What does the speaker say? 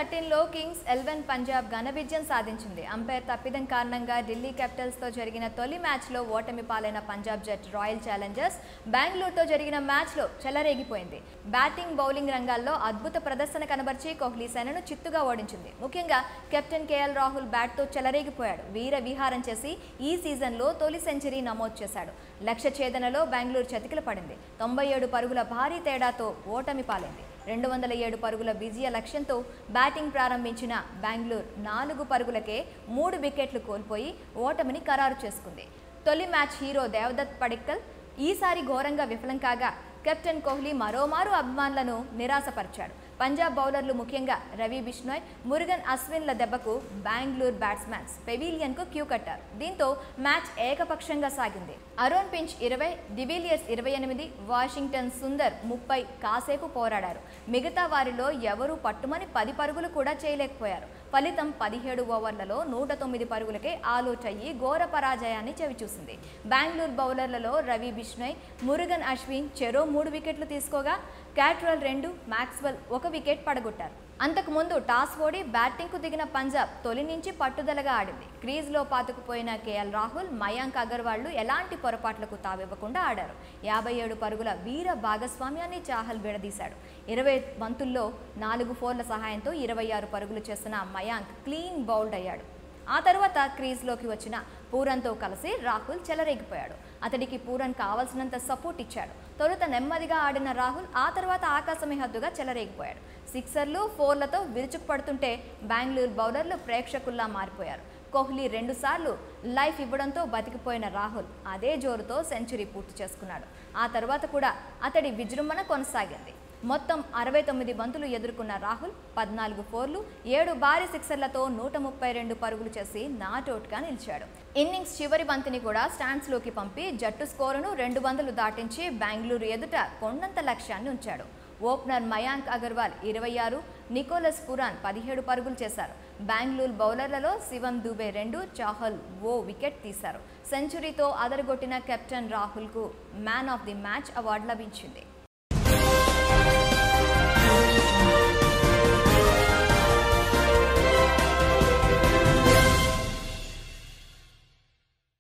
థర్టీన్లో Kings eleven Punjab ఘన విజయం సాధించింది అంపైర్ తప్పిదం కారణంగా ఢిల్లీ క్యాపిటల్స్తో జరిగిన తొలి మ్యాచ్లో ఓటమి పాలైన పంజాబ్ జట్ రాయల్ ఛాలెంజర్స్ బెంగళూరుతో జరిగిన మ్యాచ్లో చెలరేగిపోయింది బ్యాటింగ్ బౌలింగ్ రంగాల్లో అద్భుత ప్రదర్శన కనబర్చి కోహ్లీ సేనను చిత్తుగా ఓడించింది ముఖ్యంగా కెప్టెన్ కేఎల్ రాహుల్ బ్యాట్తో చెలరేగిపోయాడు వీర విహారం చేసి ఈ సీజన్లో తొలి సెంచరీ నమోదు చేశాడు లక్ష్య ఛేదనలో బెంగళూరు చతికిల పడింది తొంభై ఏడు పరుగుల భారీ తేడాతో ఓటమి పాలైంది రెండు వందల ఏడు పరుగుల విజయ లక్ష్యంతో బ్యాటింగ్ ప్రారంభించిన బెంగళూరు నాలుగు పరుగులకే మూడు వికెట్లు కోల్పోయి ఓటమిని ఖరారు చేసుకుంది తొలి మ్యాచ్ హీరో దేవదత్ పడిక్కల్ ఈసారి ఘోరంగా విఫలం కాగా కెప్టెన్ కోహ్లీ మరోమారు అభిమానులను నిరాశపరిచాడు పంజాబ్ బౌలర్లు ముఖ్యంగా రవి బిష్నోయ్ మురుగన్ అశ్విన్ల దెబ్బకు బెంగళూరు బ్యాట్స్మెన్స్ పెవిలియన్కు క్యూ కట్టారు దీంతో మ్యాచ్ ఏకపక్షంగా సాగింది అరోన్ పించ్ ఇరవై డివిలియర్స్ ఇరవై ఎనిమిది వాషింగ్టన్ సుందర్ ముప్పై కాసేపు పోరాడారు మిగతా వారిలో ఎవరూ పట్టుమని పది పరుగులు కూడా చేయలేకపోయారు ఫలితం పదిహేడు ఓవర్లలో నూట తొమ్మిది పరుగులకే ఆలౌట్ అయ్యి ఘోర పరాజయాన్ని చవిచూసింది బెంగళూరు బౌలర్లలో రవి బిష్నోయ్ మురుగన్ అశ్విన్ చెరో మూడు వికెట్లు తీసుకోగా క్యాట్రల్ రెండు మ్యాక్స్వెల్ ఒక వికెట్ పడగొట్టారు అంతకుముందు టాస్ ఓడి బ్యాటింగ్కు దిగిన పంజాబ్ తొలి నుంచి పట్టుదలగా ఆడింది క్రీజ్లో పాతుకుపోయిన కేఎల్ రాహుల్ మయాంక్ అగర్వాళ్లు ఎలాంటి పొరపాట్లకు తావివ్వకుండా ఆడారు యాభై ఏడు పరుగుల వీర భాగస్వామ్యాన్ని చాహల్ విడదీశాడు ఇరవై బంతుల్లో నాలుగు ఫోర్ల సహాయంతో ఇరవై ఆరు పరుగులు చేసిన మయాంక్ క్లీన్ బౌల్డ్ అయ్యాడు ఆ తర్వాత క్రీజ్లోకి వచ్చిన పూరన్తో కలిసి రాహుల్ చెలరేగిపోయాడు అతడికి పూరన్ కావాల్సినంత సపోర్ట్ ఇచ్చాడు తొలుత నెమ్మదిగా ఆడిన రాహుల్ ఆ తర్వాత ఆకాశమే హద్దుగా చెలరేగిపోయాడు సిక్సర్లు ఫోర్లతో విరుచుకుపడుతుంటే బెంగళూరు బౌలర్లు ప్రేక్షకుల్లా మారిపోయారు కోహ్లీ రెండుసార్లు లైఫ్ ఇవ్వడంతో బతికిపోయిన రాహుల్ అదే జోరుతో సెంచరీ పూర్తి చేసుకున్నాడు ఆ తర్వాత కూడా అతడి విజృంభణ కొనసాగింది మొత్తం అరవై తొమ్మిది బంతులు ఎదుర్కొన్న రాహుల్ పద్నాలుగు ఫోర్లు ఏడు భారీ సిక్సర్లతో నూట ముప్పై రెండు పరుగులు చేసి నాటౌట్గా నిలిచాడు ఇన్నింగ్స్ చివరి బంతిని కూడా స్టాండ్స్లోకి పంపి జట్టు స్కోరును రెండు వందలు దాటించి బెంగళూరు ఎదుట కొండంత లక్ష్యాన్ని ఉంచాడు ఓపెనర్ మయాంక్ అగర్వాల్ ఇరవై ఆరు నికోలస్ పురాన్ పదిహేడు పరుగులు చేశారు బెంగళూరు బౌలర్లలో శివం దుబే రెండు చాహల్ ఓ వికెట్ తీశారు సెంచరీతో అదరగొట్టిన కెప్టెన్ రాహుల్కు man of the match award లభించింది